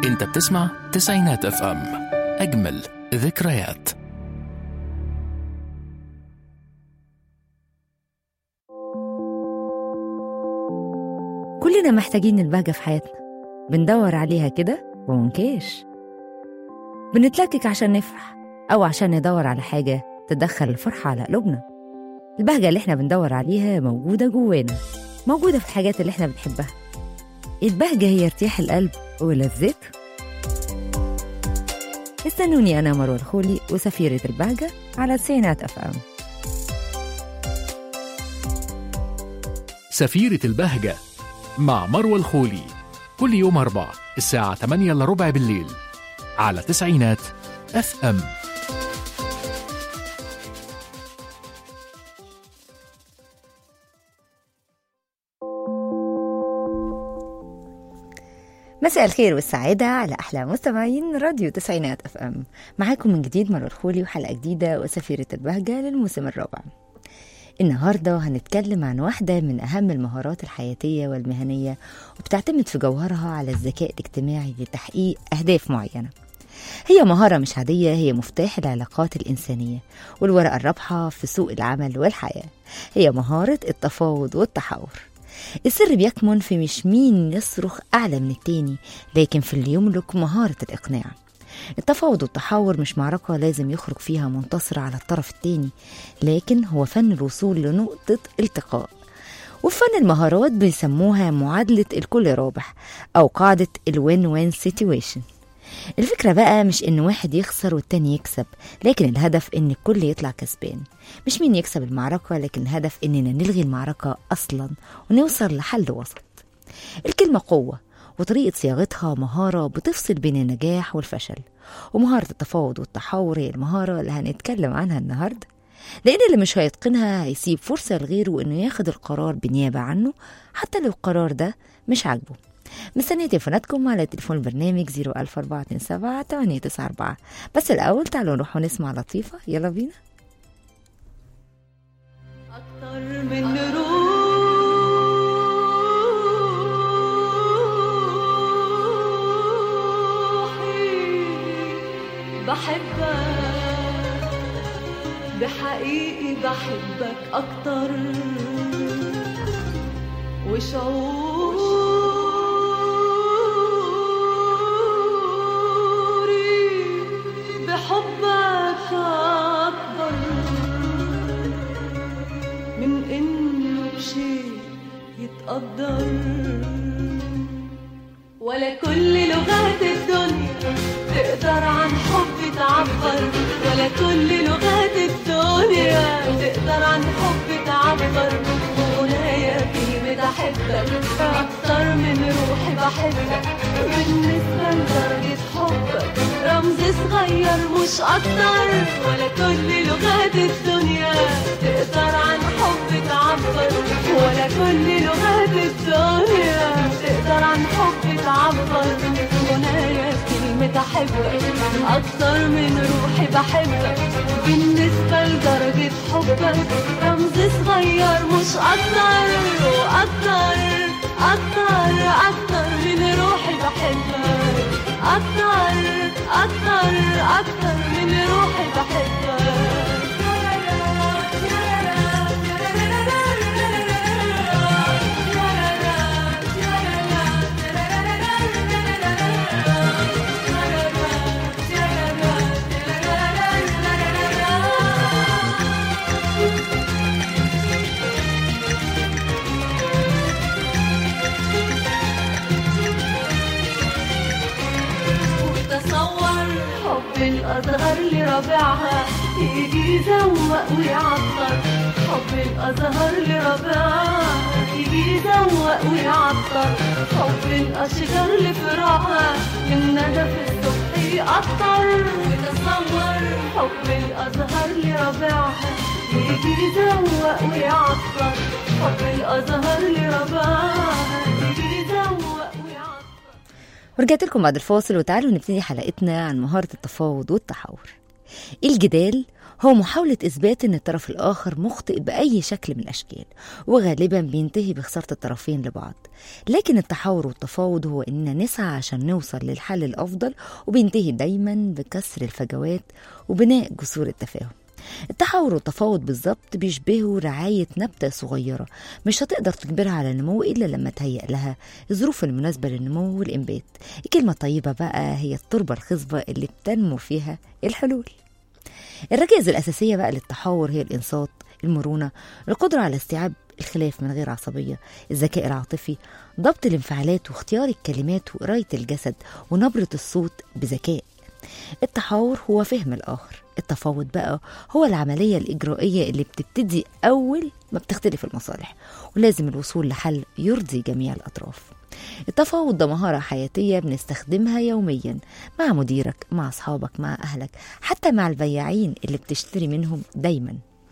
انت بتسمع تسعينات اف ام اجمل ذكريات كلنا محتاجين البهجة في حياتنا بندور عليها كده ومنكش بنتلكك عشان نفرح أو عشان ندور على حاجة تدخل الفرحة على قلوبنا البهجة اللي احنا بندور عليها موجودة جوانا موجودة في الحاجات اللي احنا بنحبها البهجة هي ارتياح القلب ولذته استنوني أنا مروة الخولي وسفيرة البهجة على تسعينات أف أم سفيرة البهجة مع مروة الخولي كل يوم أربع الساعة 8 إلا ربع بالليل على تسعينات اف ام مساء الخير والسعادة على أحلى مستمعين راديو تسعينات أف أم معاكم من جديد مرة الخولي وحلقة جديدة وسفيرة البهجة للموسم الرابع النهاردة هنتكلم عن واحدة من أهم المهارات الحياتية والمهنية وبتعتمد في جوهرها على الذكاء الاجتماعي لتحقيق أهداف معينة هي مهارة مش عادية هي مفتاح العلاقات الإنسانية والورقة الرابحة في سوق العمل والحياة هي مهارة التفاوض والتحاور السر بيكمن في مش مين يصرخ أعلى من التاني لكن في اللي يملك مهارة الإقناع التفاوض والتحاور مش معركة لازم يخرج فيها منتصر على الطرف التاني لكن هو فن الوصول لنقطة التقاء وفي فن المهارات بيسموها معادلة الكل رابح أو قاعدة الوين وين سيتويشن الفكرة بقى مش إن واحد يخسر والتاني يكسب لكن الهدف إن الكل يطلع كسبان مش مين يكسب المعركة لكن الهدف إننا نلغي المعركة أصلا ونوصل لحل وسط الكلمة قوة وطريقة صياغتها مهارة بتفصل بين النجاح والفشل ومهارة التفاوض والتحاور هي المهارة اللي هنتكلم عنها النهاردة لأن اللي مش هيتقنها هيسيب فرصة لغيره إنه ياخد القرار بالنيابة عنه حتى لو القرار ده مش عاجبه مستنية تليفوناتكم على تليفون البرنامج 01427 894 بس الأول تعالوا نروح ونسمع لطيفة يلا بينا أكتر من روحي بحبك بحقيقي بحبك أكتر وشعوري بحبك أكبر من انه بشيء يتقدر ولا كل لغات الدنيا تقدر عن حب تعبر ولا كل لغات الدنيا تقدر عن حب تعبر وغنايا كلمة أحبك أكتر من روحي بحبك بالنسبة لدرجة حبك رمز صغير مش أكتر ولا كل لغات الدنيا تقدر عن حب تعبر ولا كل لغات الدنيا تقدر عن حب تعبر غنايا كلمة أحبك أكتر من روحي بحبك بالنسبة لدرجة حبك رمز صغير مش أكتر وأكتر أكتر أكتر من روحي بحبك أكتر أكتر أكتر من روحي بحبك وتصور حب الأزهر لربيعها يجي يزوق ويعطر حب الأزهر لربيعها يجي يزوق ويعطر حب الأشجار لفراعها من ندى في الصبح يقطر وتصور حب الأزهر لربيعها يجي يزوق ويعطر حب الأزهر لربيعها يجي يزوق ويعطر ورجعت لكم بعد الفاصل وتعالوا نبتدي حلقتنا عن مهارة التفاوض والتحاور الجدال هو محاولة إثبات إن الطرف الآخر مخطئ بأي شكل من الأشكال وغالبا بينتهي بخسارة الطرفين لبعض لكن التحاور والتفاوض هو إننا نسعى عشان نوصل للحل الأفضل وبينتهي دايما بكسر الفجوات وبناء جسور التفاهم التحاور والتفاوض بالظبط بيشبهوا رعاية نبتة صغيرة مش هتقدر تجبرها على النمو إلا لما تهيأ لها الظروف المناسبة للنمو والإنبات الكلمة الطيبة بقى هي التربة الخصبة اللي بتنمو فيها الحلول الركائز الأساسية بقى للتحاور هي الإنصات المرونة القدرة على استيعاب الخلاف من غير عصبية الذكاء العاطفي ضبط الانفعالات واختيار الكلمات وقراية الجسد ونبرة الصوت بذكاء التحاور هو فهم الآخر التفاوض بقى هو العملية الإجرائية اللي بتبتدي أول ما بتختلف المصالح ولازم الوصول لحل يرضي جميع الأطراف التفاوض ده مهارة حياتية بنستخدمها يوميا مع مديرك مع أصحابك مع أهلك حتى مع البياعين اللي بتشتري منهم دايما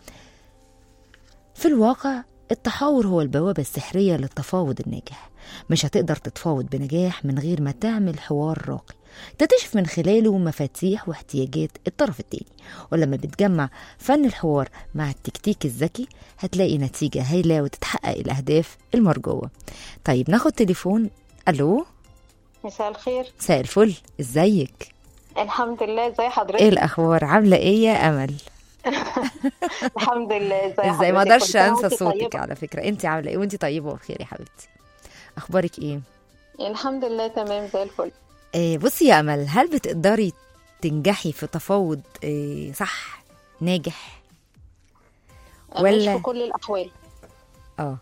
في الواقع التحاور هو البوابة السحرية للتفاوض الناجح مش هتقدر تتفاوض بنجاح من غير ما تعمل حوار راقي تكتشف من خلاله مفاتيح واحتياجات الطرف التاني ولما بتجمع فن الحوار مع التكتيك الذكي هتلاقي نتيجة هايلة وتتحقق الأهداف المرجوة طيب ناخد تليفون ألو مساء الخير مساء الفل ازيك الحمد لله ازي ايه حضرتك الأخبار عاملة ايه يا أمل الحمد لله ازي ازاي ما حضرتك؟ اقدرش كل سنة انسى وانت صوتك طيبة. على فكرة انت عاملة ايه وانت طيبة وبخير يا حبيبتي اخبارك ايه الحمد لله تمام زي الفل آه، بصي يا امل هل بتقدري تنجحي في تفاوض آه، صح ناجح مش ولا- في كل الاحوال اه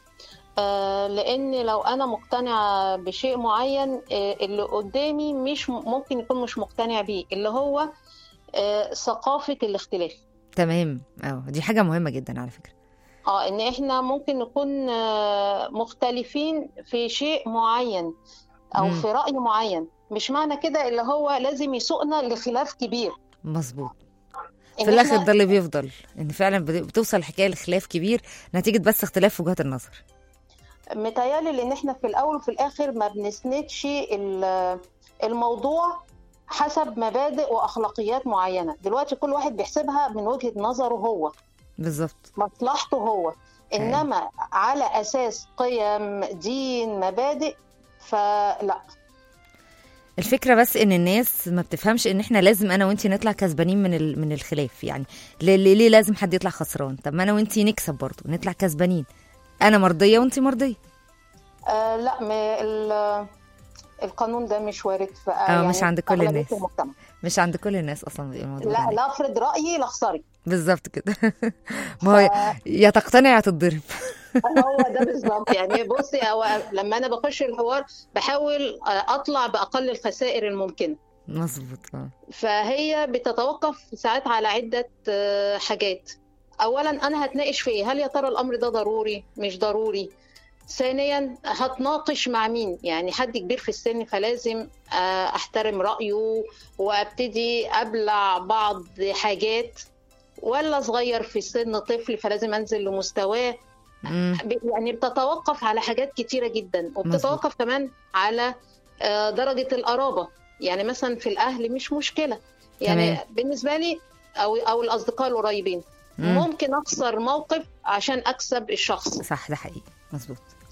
آه لان لو انا مقتنعه بشيء معين آه اللي قدامي مش م- ممكن يكون مش مقتنع بيه اللي هو آه ثقافه الاختلاف تمام اه دي حاجة مهمة جدا على فكرة اه ان احنا ممكن نكون آه مختلفين في شيء معين او مم. في راي معين مش معنى كده اللي هو لازم يسوقنا لخلاف كبير مظبوط إن في الاخر إحنا- ده اللي بيفضل ان فعلا بت- بتوصل الحكاية لخلاف كبير نتيجة بس اختلاف في وجهات النظر متهيألي لان احنا في الاول وفي الاخر ما بنسندش ال- الموضوع حسب مبادئ واخلاقيات معينه دلوقتي كل واحد بيحسبها من وجهه نظره هو بالظبط مصلحته هو انما على اساس قيم دين مبادئ فلا الفكرة بس ان الناس ما بتفهمش ان احنا لازم انا وانتي نطلع كسبانين من ال- من الخلاف يعني ليه, ليه, ليه لازم حد يطلع خسران طب ما انا وانتي نكسب برضه نطلع كسبانين انا مرضية وانتي مرضية آه لا م- ال- القانون ده مش وارد في آه، مش عند كل أغلبية الناس. المجتمع. مش عند كل الناس اصلا بيبقى الموضوع ده لا هناك. لا افرض رايي لا اخسرك بالظبط كده ما هو يا تقتنع يا تتضرب هو ده بالظبط يعني بصي هو لما انا بخش الحوار بحاول اطلع باقل الخسائر الممكنه مظبوط اه فهي بتتوقف ساعات على عده آه، حاجات اولا انا هتناقش في ايه هل يا ترى الامر ده ضروري مش ضروري ثانيا هتناقش مع مين يعني حد كبير في السن فلازم آه، احترم رايه وابتدي ابلع بعض حاجات ولا صغير في السن طفل فلازم انزل لمستواه مم. ب- يعني بتتوقف على حاجات كتيرة جدا وبتتوقف كمان على آه، درجة القرابة يعني مثلا في الأهل مش مشكلة يعني تمام. بالنسبة لي أو أو الأصدقاء القريبين مم. ممكن أخسر موقف عشان أكسب الشخص صح ده حقيقي مظبوط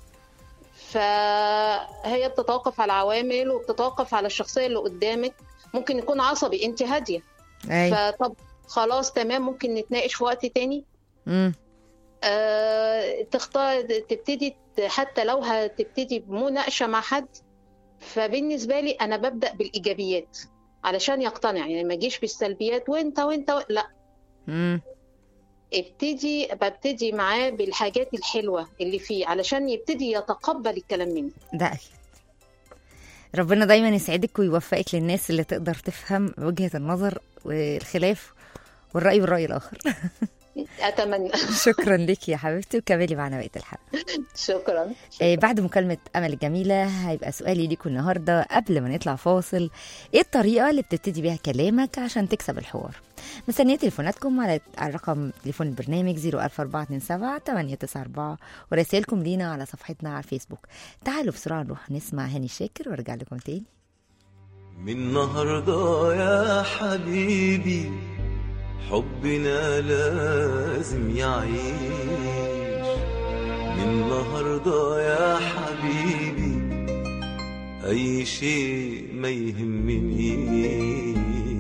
فهي بتتوقف على عوامل وبتتوقف على الشخصية اللي قدامك ممكن يكون عصبي أنت هادية اي فطب خلاص تمام ممكن نتناقش في وقت تاني مم. آه، تختار تبتدي حتى لو هتبتدي بمناقشه مع حد فبالنسبه لي انا ببدا بالايجابيات علشان يقتنع يعني ما اجيش بالسلبيات وانت وانت و... لا مم. ابتدي ببتدي معاه بالحاجات الحلوه اللي فيه علشان يبتدي يتقبل الكلام مني ده اكيد ربنا دايما يسعدك ويوفقك للناس اللي تقدر تفهم وجهة النظر والخلاف والرأي والرأي الآخر اتمنى شكرا لك يا حبيبتي وكملي معنا بقية الحلقة شكرا آه، بعد مكالمة أمل الجميلة هيبقى سؤالي ليكم النهاردة قبل ما نطلع فاصل إيه الطريقة اللي بتبتدي بيها كلامك عشان تكسب الحوار مستنية تليفوناتكم على على رقم تليفون البرنامج 01427 894 ورسائلكم لينا على صفحتنا على الفيسبوك تعالوا بسرعة نروح نسمع هاني شاكر وارجع لكم تاني من النهاردة يا حبيبي حبنا لازم يعيش من النهارده يا حبيبي أي شيء ما يهمنيش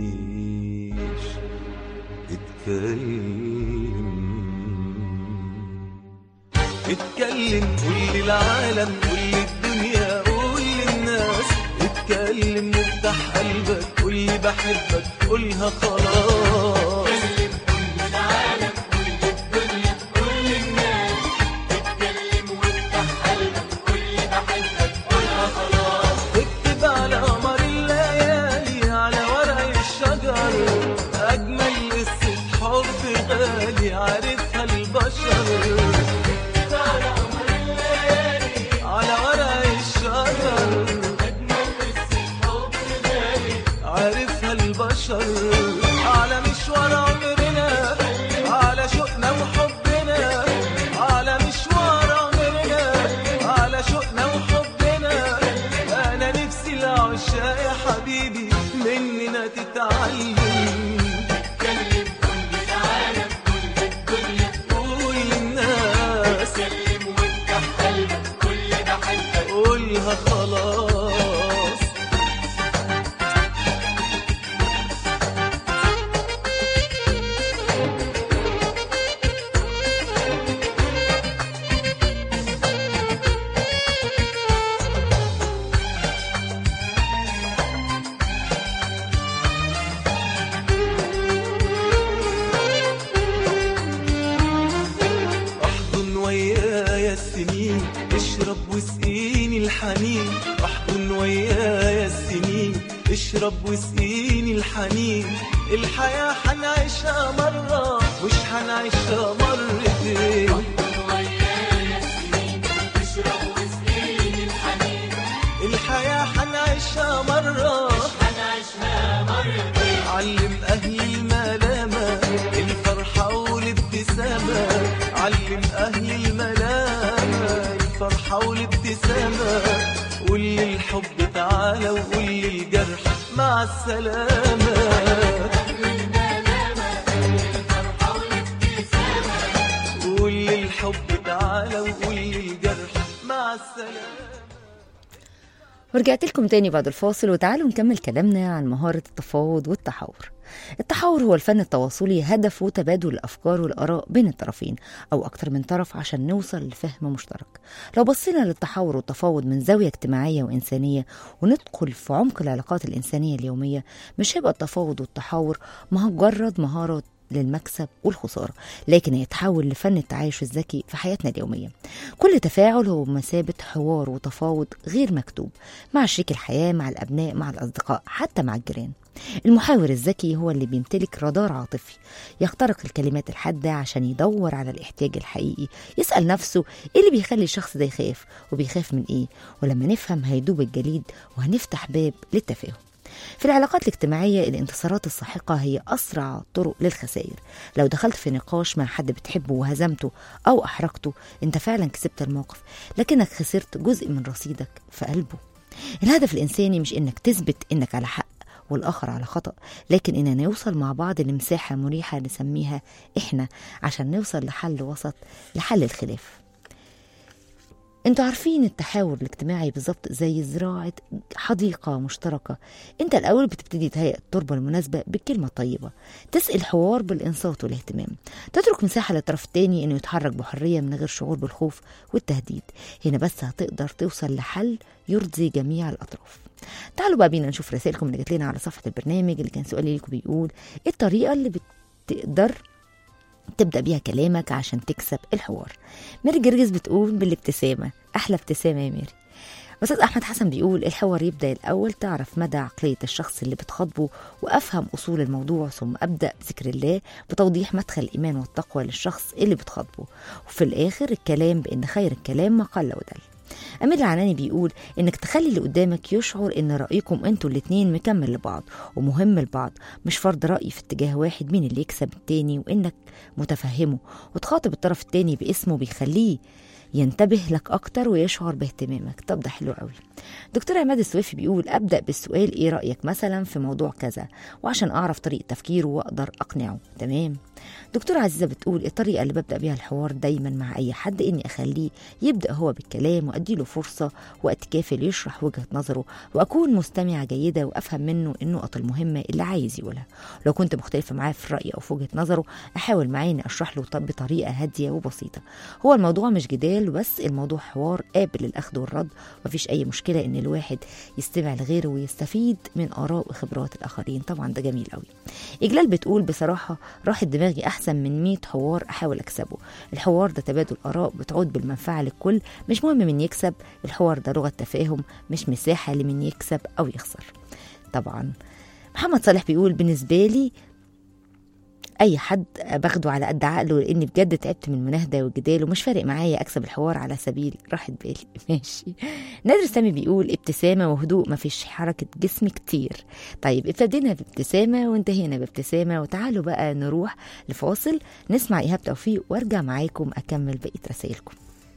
اتكلم اتكلم قول للعالم قول للدنيا قول للناس اتكلم وافتح قلبك قول لي بحبك قولها خلاص اكتب على قمر الليالي على ورق الشجر اجمل قصه حب غالي عارفها البشر على قمر الليالي على ورق الشجر اجمل قصه حب غالي عارفها البشر على مشوار عمرنا على شوقنا وحبنا على مشوار عمرنا على شوقنا وحبنا انا نفسي العشاق يا حبيبي مننا تتعلم اتكلم كل العالم كل الدنيا قول للناس اتكلم وافتح قلبك كل بحبك قولها خلاص احضن ويايا السنين اشرب واسقيني الحنين احضن ويايا السنين اشرب واسقيني الحنين الحياة حنعيشها مرة مش حنعيشها مرتين الحياة حنعيشها مرة علم أهل الملامة الفرحة والابتسامة علم أهل الملامة الفرحة والابتسامة قول للحب تعالى وقول للجرح مع السلامة قول للحب تعالى وقول للجرح مع السلامة ورجعت لكم تاني بعد الفاصل وتعالوا نكمل كلامنا عن مهارة التفاوض والتحاور التحاور هو الفن التواصلي هدفه تبادل الأفكار والآراء بين الطرفين أو أكتر من طرف عشان نوصل لفهم مشترك لو بصينا للتحاور والتفاوض من زاوية اجتماعية وإنسانية وندخل في عمق العلاقات الإنسانية اليومية مش هيبقى التفاوض والتحاور مجرد مهارة للمكسب والخسارة لكن هيتحول لفن التعايش الذكي في حياتنا اليومية كل تفاعل هو مثابة حوار وتفاوض غير مكتوب مع شريك الحياة مع الأبناء مع الأصدقاء حتى مع الجيران المحاور الذكي هو اللي بيمتلك رادار عاطفي يخترق الكلمات الحادة عشان يدور على الاحتياج الحقيقي يسأل نفسه ايه اللي بيخلي الشخص ده يخاف وبيخاف من ايه ولما نفهم هيدوب الجليد وهنفتح باب للتفاهم في العلاقات الاجتماعية الانتصارات الساحقة هي أسرع طرق للخسائر لو دخلت في نقاش مع حد بتحبه وهزمته أو أحرجته أنت فعلا كسبت الموقف لكنك خسرت جزء من رصيدك في قلبه الهدف الإنساني مش إنك تثبت إنك على حق والآخر على خطأ لكن إننا نوصل مع بعض لمساحة مريحة نسميها إحنا عشان نوصل لحل وسط لحل الخلاف انتوا عارفين التحاور الاجتماعي بالظبط زي زراعة حديقة مشتركة انت الأول بتبتدي تهيئ التربة المناسبة بالكلمة الطيبة تسقي الحوار بالإنصات والاهتمام تترك مساحة للطرف التاني انه يتحرك بحرية من غير شعور بالخوف والتهديد هنا بس هتقدر توصل لحل يرضي جميع الأطراف تعالوا بقى بينا نشوف رسائلكم اللي جات لنا على صفحة البرنامج اللي كان سؤالي لكم بيقول ايه الطريقة اللي بتقدر تبدأ بيها كلامك عشان تكسب الحوار ميري جرجس بتقول بالابتسامة أحلى ابتسامة يا ميري أستاذ أحمد حسن بيقول الحوار يبدأ الأول تعرف مدى عقلية الشخص اللي بتخاطبه وأفهم أصول الموضوع ثم أبدأ بذكر الله بتوضيح مدخل الإيمان والتقوى للشخص اللي بتخاطبه وفي الآخر الكلام بأن خير الكلام ما قل ودل أمير العناني بيقول إنك تخلي اللي قدامك يشعر إن رأيكم أنتوا الاتنين مكمل لبعض ومهم لبعض مش فرض رأي في اتجاه واحد مين اللي يكسب التاني وإنك متفهمه وتخاطب الطرف التاني باسمه بيخليه ينتبه لك أكتر ويشعر باهتمامك طب ده حلو قوي دكتور عماد السويفي بيقول أبدأ بالسؤال إيه رأيك مثلا في موضوع كذا وعشان أعرف طريقة تفكيره وأقدر أقنعه تمام دكتورة عزيزة بتقول الطريقة اللي ببدأ بيها الحوار دايما مع أي حد إني أخليه يبدأ هو بالكلام وأديله فرصة وقت كافي ليشرح وجهة نظره وأكون مستمعة جيدة وأفهم منه النقط المهمة اللي عايز يقولها لو كنت مختلفة معاه في الرأي أو في وجهة نظره أحاول معاه إني أشرح له طب بطريقة هادية وبسيطة هو الموضوع مش جدال بس الموضوع حوار قابل للأخذ والرد مفيش أي مشكلة إن الواحد يستمع لغيره ويستفيد من آراء وخبرات الآخرين طبعا ده جميل قوي إجلال بتقول بصراحة راحة دماغي أحسن من 100 حوار أحاول أكسبه الحوار ده تبادل آراء بتعود بالمنفعة للكل مش مهم من يكسب الحوار ده لغة تفاهم مش مساحة لمن يكسب أو يخسر طبعا محمد صالح بيقول بالنسبة لي اي حد باخده على قد عقله لاني بجد تعبت من المناهده والجدال ومش فارق معايا اكسب الحوار على سبيل راحه بالي ماشي نادر سامي بيقول ابتسامه وهدوء مفيش حركه جسم كتير طيب ابتدينا بابتسامه وانتهينا بابتسامه وتعالوا بقى نروح لفاصل نسمع ايهاب توفيق وارجع معاكم اكمل بقيه رسائلكم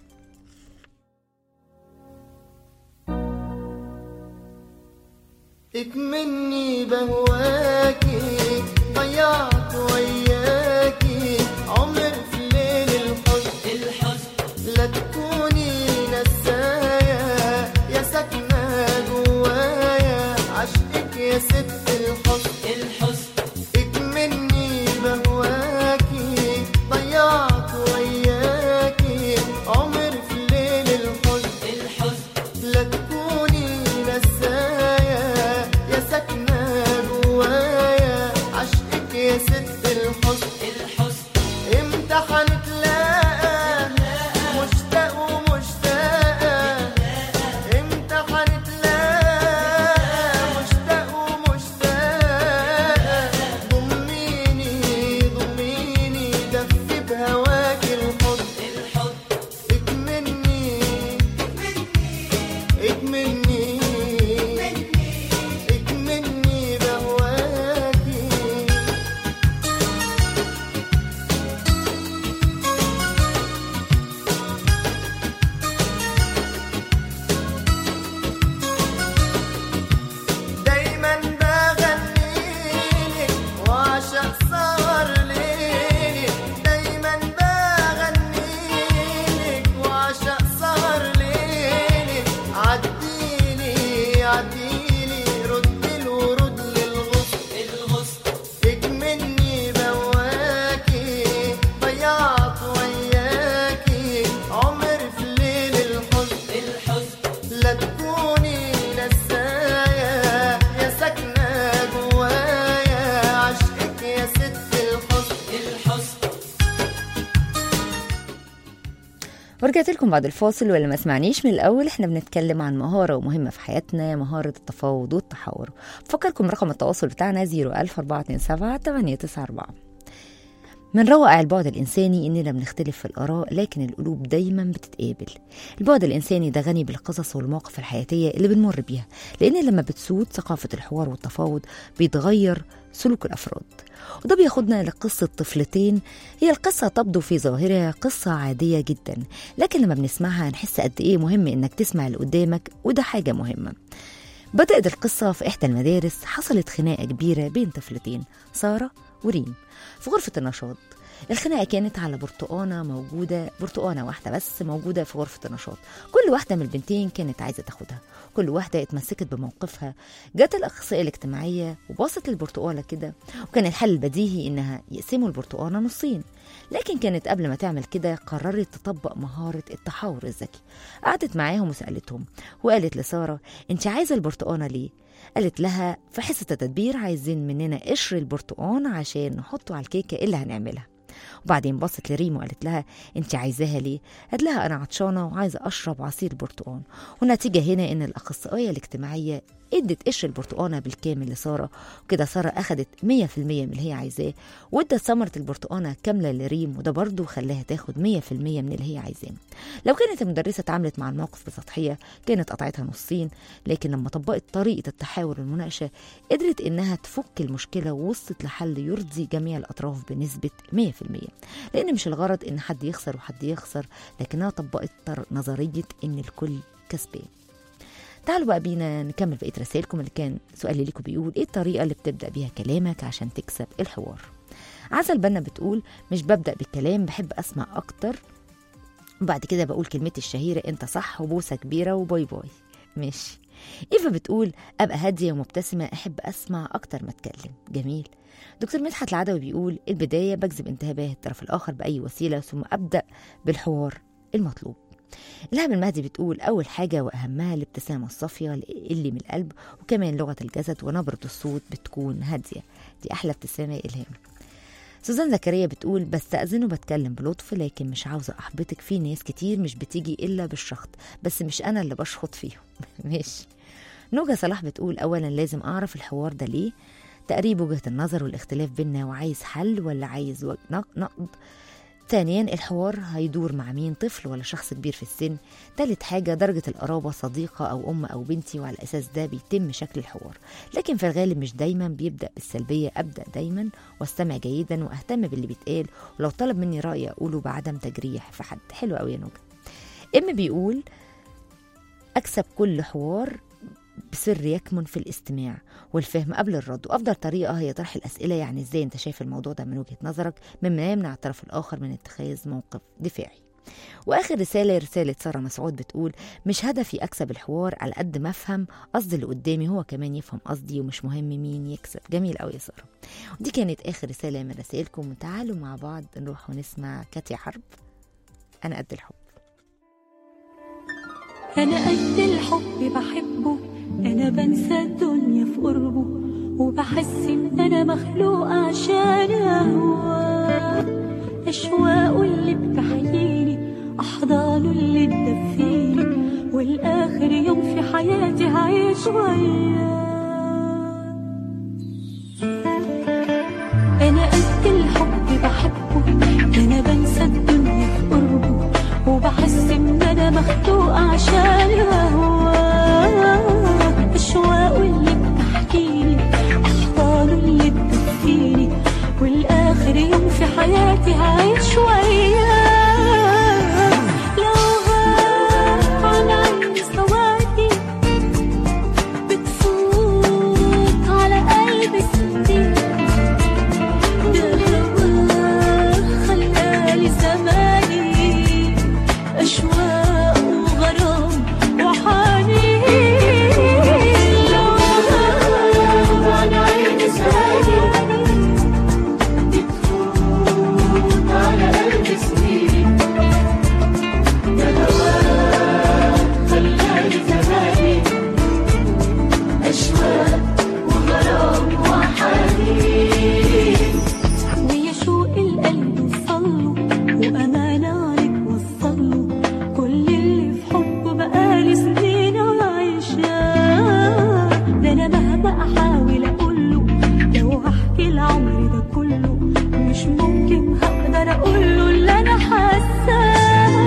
اكمني بهواكي ضيعت وياكي عمر في ليل الحزن الحزن لا تكوني نسايا يا ساكنة جوايا عشقك يا ست الحزن الحزن اكمني بهواكي ضيعت وياكي عمر في ليل الحزن الحزن لا تكوني نسايا يا ساكنة جوايا عشقك يا ست الحزن الحزن امتى هنتلاقى مشتاق ومشتاقة امتى هنتلاقى مشتاق ومشتاقة ضميني ضميني دفي بهواكي الحضن الحضن اكمني اكمني اكمني بهواكي دايما بغنيلك وعشق سهر ليلك دايما بغنيلك وعشق سهر ليلك عديلي عديلي رد الورود للغصن الغصن اكمني بواكي ضيعت وياكي عمر في ليل الحزن الحزن لا تكوني نسايا يا ساكنة جوايا عشقك يا ست الحزن الحزن ورجعت لكم بعد الفاصل واللي ما سمعنيش من الاول احنا بنتكلم عن مهاره ومهمه في حياتنا مهاره التفاوض والتحاور بفكركم رقم التواصل بتاعنا 01427 894 من روائع البعد الإنساني إننا بنختلف في الآراء لكن القلوب دايما بتتقابل البعد الإنساني ده غني بالقصص والمواقف الحياتية اللي بنمر بيها لأن لما بتسود ثقافة الحوار والتفاوض بيتغير سلوك الأفراد وده بياخدنا لقصة طفلتين هي القصة تبدو في ظاهرها قصة عادية جدا لكن لما بنسمعها نحس قد إيه مهم إنك تسمع اللي قدامك وده حاجة مهمة بدأت القصة في إحدى المدارس حصلت خناقة كبيرة بين طفلتين سارة وريم في غرفة النشاط الخناقة كانت على برتقانة موجودة برتقانة واحدة بس موجودة في غرفة النشاط كل واحدة من البنتين كانت عايزة تاخدها كل واحدة اتمسكت بموقفها جت الأخصائية الاجتماعية وباصت للبرتقالة كده وكان الحل البديهي إنها يقسموا البرتقانة نصين لكن كانت قبل ما تعمل كده قررت تطبق مهارة التحاور الذكي قعدت معاهم وسألتهم وقالت لسارة انت عايزة البرتقانة ليه؟ قالت لها في حصة التدبير عايزين مننا قشر البرتقان عشان نحطه على الكيكة اللي هنعملها وبعدين بصت لريم وقالت لها انت عايزاها ليه قالت لها انا عطشانه وعايزه اشرب عصير برتقان والنتيجه هنا ان الاخصائيه الاجتماعيه ادت قشر البرتقانه بالكامل لساره وكده ساره اخدت 100% من اللي هي عايزاه وادت ثمره البرتقانه كامله لريم وده برضه خلاها تاخد 100% من اللي هي عايزاه لو كانت المدرسه اتعاملت مع الموقف بسطحيه كانت قطعتها نصين لكن لما طبقت طريقه التحاور والمناقشه قدرت انها تفك المشكله ووصلت لحل يرضي جميع الاطراف بنسبه 100% المية لأن مش الغرض إن حد يخسر وحد يخسر لكنها طبقت طر- نظرية إن الكل كسبان تعالوا بقى بينا نكمل بقية رسائلكم اللي كان سؤالي ليكم بيقول إيه الطريقة اللي بتبدأ بيها كلامك عشان تكسب الحوار عسل بنا بتقول مش ببدأ بالكلام بحب أسمع أكتر وبعد كده بقول كلمتي الشهيرة أنت صح وبوسة كبيرة وباي باي ماشي إيفا بتقول أبقى هادية ومبتسمة أحب أسمع أكتر ما أتكلم جميل دكتور مدحت العدوي بيقول البداية بجذب انتباه الطرف الآخر بأي وسيلة ثم أبدأ بالحوار المطلوب إلهام المهدي بتقول أول حاجة وأهمها الابتسامة الصافية اللي من القلب وكمان لغة الجسد ونبرة الصوت بتكون هادية دي أحلى ابتسامة يا إلهام سوزان زكريا بتقول بستأذن وبتكلم بلطف لكن مش عاوزة أحبطك في ناس كتير مش بتيجي إلا بالشخط بس مش أنا اللي بشخط فيهم ماشي نوجة صلاح بتقول أولا لازم أعرف الحوار ده ليه تقريب وجهة النظر والاختلاف بينا وعايز حل ولا عايز وج- نق- نقد ثانيا الحوار هيدور مع مين طفل ولا شخص كبير في السن تالت حاجة درجة القرابة صديقة أو أم أو بنتي وعلى الأساس ده بيتم شكل الحوار لكن في الغالب مش دايما بيبدأ بالسلبية أبدأ دايما واستمع جيدا وأهتم باللي بيتقال ولو طلب مني رأي أقوله بعدم تجريح في حد حلو أوي يا نوجة إم بيقول أكسب كل حوار بسر يكمن في الاستماع والفهم قبل الرد وافضل طريقه هي طرح الاسئله يعني ازاي انت شايف الموضوع ده من وجهه نظرك مما يمنع الطرف الاخر من اتخاذ موقف دفاعي واخر رساله رساله ساره مسعود بتقول مش هدفي اكسب الحوار على قد ما افهم قصد اللي قدامي هو كمان يفهم قصدي ومش مهم مين يكسب جميل قوي يا ساره ودي كانت اخر رساله من رسائلكم وتعالوا مع بعض نروح ونسمع كاتيا حرب انا قد الحب أنا قد الحب بحبه أنا بنسى الدنيا في قربه وبحس إن أنا مخلوقة عشان أهواه أشواقه اللي بتحييني أحضانه اللي تدفيني والآخر يوم في حياتي هعيش وياه أنا قد الحب بحبه أنا بنسى الدنيا في قربه وبحس إن أنا مخلوقة عشان أهواه أشواقه اللي بتحكيني أحضانه اللي بتدفيني والآخر يوم في حياتي هعيش وياه لو غاب عن عيني سوادي بتفوت على قلبي سنين ده هواه خلالي زماني أشواق وغرام وحنين لو غاب عن عيني سوادي بتفوت على قلبي سنين ده هواه خلالي زماني أشواق وغرام وحنين ويا شوق القلب وصله وأمانة عليك وصله كل اللي في حبه بقالي سنين عايشاه ده أنا مهما أحاول أقوله لو هحكي العمر ده كله مش ممكن هقدر أقوله اللي أنا حاساه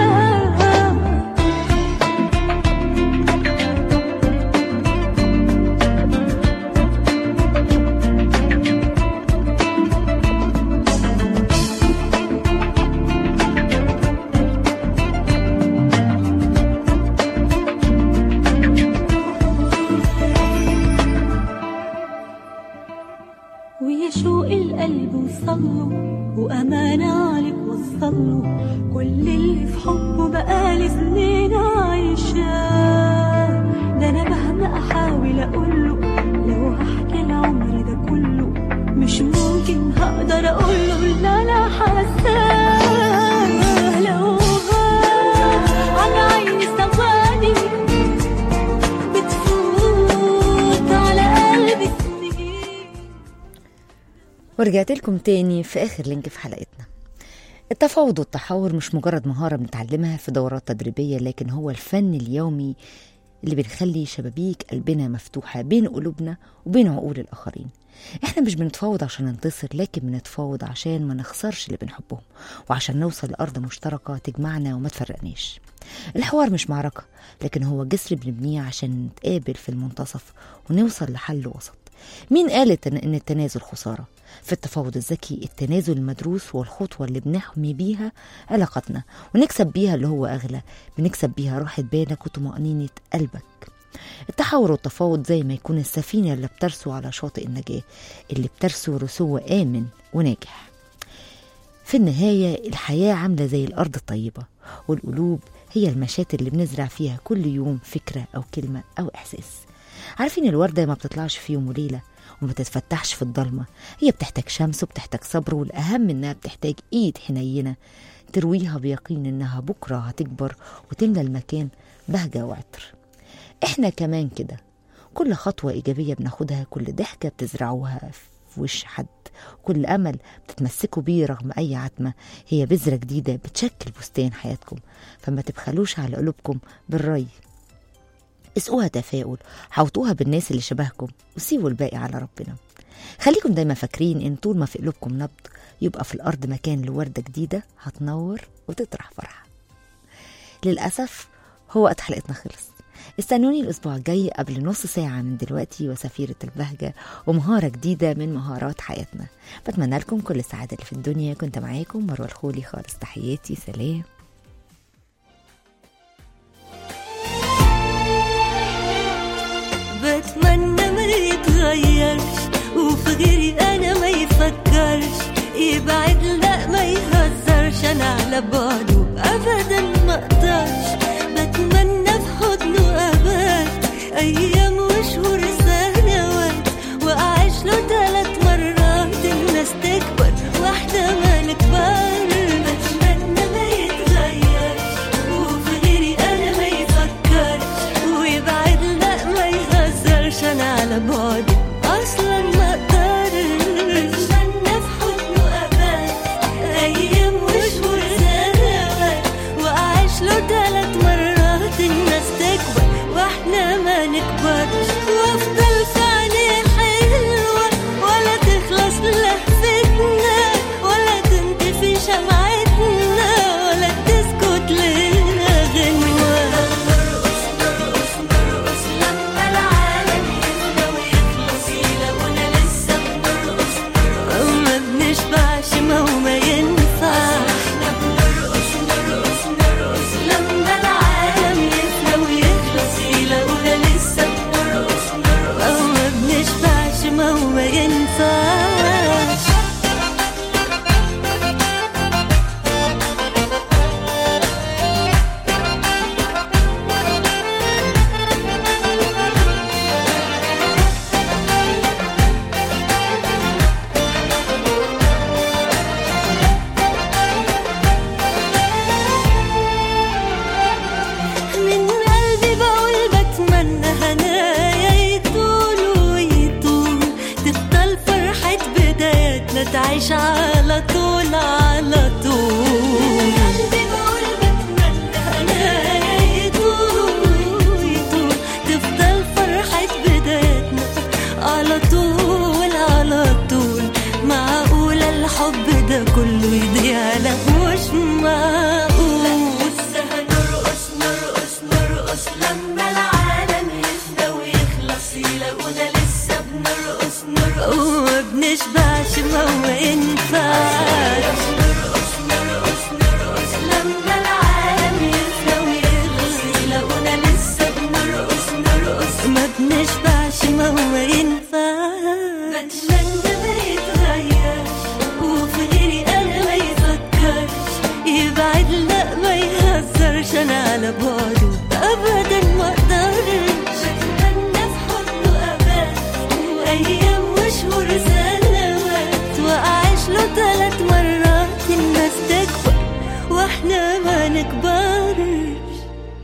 ويا شوق القلب وصله وأمانة عليك وصله كل اللي في حبه بقالي سنين عايشاه ده أنا مهما أحاول أقوله لو هحكي العمر ده كله مش ممكن هقدر أقوله اللي أنا حاساه لو غاب عن عيني ثواني بتفوت على قلبي سنين ورجعت لكم تاني في آخر لينك في حلقتنا التفاوض والتحاور مش مجرد مهارة بنتعلمها في دورات تدريبية لكن هو الفن اليومي اللي بنخلي شبابيك قلبنا مفتوحة بين قلوبنا وبين عقول الآخرين احنا مش بنتفاوض عشان ننتصر لكن بنتفاوض عشان ما نخسرش اللي بنحبهم وعشان نوصل لأرض مشتركة تجمعنا وما تفرقناش الحوار مش معركة لكن هو جسر بنبنيه عشان نتقابل في المنتصف ونوصل لحل وسط مين قال التن- ان التنازل خساره في التفاوض الذكي التنازل المدروس هو الخطوه اللي بنحمي بيها علاقتنا ونكسب بيها اللي هو اغلى بنكسب بيها راحه بالك وطمانينه قلبك التحاور والتفاوض زي ما يكون السفينه اللي بترسو على شاطئ النجاه اللي بترسو رسو امن وناجح في النهاية الحياة عاملة زي الأرض الطيبة والقلوب هي المشاة اللي بنزرع فيها كل يوم فكرة أو كلمة أو إحساس عارفين الوردة ما بتطلعش في يوم وليلة وما تتفتحش في الضلمة هي بتحتاج شمس وبتحتاج صبر والأهم إنها بتحتاج إيد حنينة ترويها بيقين إنها بكرة هتكبر وتملى المكان بهجة وعطر إحنا كمان كده كل خطوة إيجابية بناخدها كل ضحكة بتزرعوها في وش حد كل أمل بتتمسكوا بيه رغم أي عتمة هي بذرة جديدة بتشكل بستان حياتكم فما تبخلوش على قلوبكم بالري اسقوها تفاؤل حوطوها بالناس اللي شبهكم وسيبوا الباقي على ربنا خليكم دايما فاكرين ان طول ما في قلوبكم نبض يبقى في الارض مكان لوردة جديدة هتنور وتطرح فرحة للأسف هو وقت حلقتنا خلص استنوني الأسبوع الجاي قبل نص ساعة من دلوقتي وسفيرة البهجة ومهارة جديدة من مهارات حياتنا بتمنى لكم كل السعادة اللي في الدنيا كنت معاكم مروة الخولي خالص تحياتي سلام بتمنى ما يتغيرش وفي غيري انا ما يفكرش يبعد لا ما يهزرش انا على بعده ابدا ما اقدرش بتمنى في حضنه ابات ايام وشهور سنوات واعيش له ثلاث مرات الناس تكبر واحده ما نكبر بتمنى ما يتغيرش وفي غيري انا ما يفكرش ويبعد لا ما يهزرش انا على بعدي اصلا ما اقدرش بتمنى في حضنه ابات ايام وشهور سنوات واعيش له ثلاث مرات الناس تكبر واحنا ما نكبرش وافضل في عينيه حلوه ولا تخلص لهفتنا ولا تنطفي شمعتنا ولا تسكت لنا غنوه نرقص نرقص نرقص لما العالم يفنى ويخلص يلاقونا لسه بنرقص نرقص ما بنشبعش ما هو ما ينفع احنا بنرقص نرقص نرقص لما العالم يفنى ويخلص يلاقونا لسه بنرقص نرقص ما بنشبعش ما هو ما ينفعش من قلبي بقول بتمنى هنايا يطول ويطول تفضل فرحة بداياتنا تعيش على طول على طول من قلبي بقول بتمنى هنايا يطول ويطول تفضل فرحة بداياتنا على طول على طول معقولة الحب ده كله يضيع لا مش معقول لسه هنرقص نرقص نرقص لما العالم